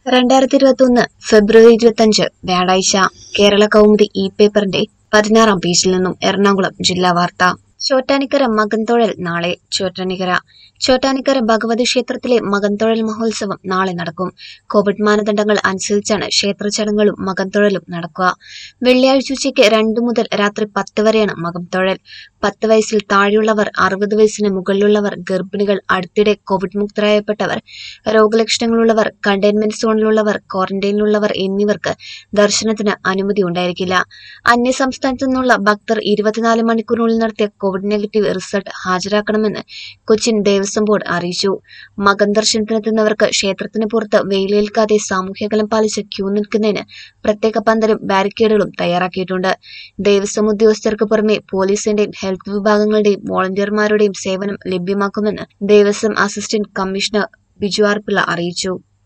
രണ്ടായിരത്തി ഇരുപത്തി ഒന്ന് ഫെബ്രുവരി ഇരുപത്തഞ്ച് വ്യാഴാഴ്ച കേരള കൗമുദി ഇ പേപ്പറിന്റെ പതിനാറാം പേജിൽ നിന്നും എറണാകുളം ജില്ലാ വാർത്ത ചോറ്റാനിക്കര മകൻതൊഴൽ നാളെ ചോറ്റാനിക്കര ചോറ്റാനിക്കര ഭഗവതി ക്ഷേത്രത്തിലെ മകൻതൊഴൽ മഹോത്സവം നാളെ നടക്കും കോവിഡ് മാനദണ്ഡങ്ങൾ അനുസരിച്ചാണ് ക്ഷേത്ര ചടങ്ങുകളും മകൻതൊഴലും നടക്കുക വെള്ളിയാഴ്ച ഉച്ചയ്ക്ക് രണ്ടു മുതൽ രാത്രി പത്ത് വരെയാണ് മകൻതൊഴൽ പത്ത് വയസ്സിൽ താഴെയുള്ളവർ അറുപത് വയസ്സിന് മുകളിലുള്ളവർ ഗർഭിണികൾ അടുത്തിടെ കോവിഡ് മുക്തരായപ്പെട്ടവർ രോഗലക്ഷണങ്ങളുള്ളവർ കണ്ടെയ്ൻമെന്റ് സോണിലുള്ളവർ ക്വാറന്റൈനിലുള്ളവർ എന്നിവർക്ക് ദർശനത്തിന് അനുമതി ഉണ്ടായിരിക്കില്ല അന്യസംസ്ഥാനത്തു നിന്നുള്ള ഭക്തർ ഇരുപത്തിനാല് മണിക്കൂറിനുള്ളിൽ നടത്തിയ കോവിഡ് നെഗറ്റീവ് റിസൾട്ട് ഹാജരാക്കണമെന്ന് കൊച്ചിൻ ദേവസ്വം ബോർഡ് അറിയിച്ചു മകൻ ദർശനത്തിനെത്തുന്നവർക്ക് ക്ഷേത്രത്തിന് പുറത്ത് വെയിലേൽക്കാതെ സാമൂഹ്യകലം പാലിച്ച് ക്യൂ നിൽക്കുന്നതിന് പ്രത്യേക പന്തലും ബാരിക്കേഡുകളും തയ്യാറാക്കിയിട്ടുണ്ട് ദേവസ്വം ഉദ്യോഗസ്ഥർക്ക് പുറമെ പോലീസിന്റെയും ഹെൽത്ത് വിഭാഗങ്ങളുടെയും വോളണ്ടിയർമാരുടെയും സേവനം ലഭ്യമാക്കുമെന്ന് Devaswom assistant commissioner Biju R Pillai അറിയിച്ചു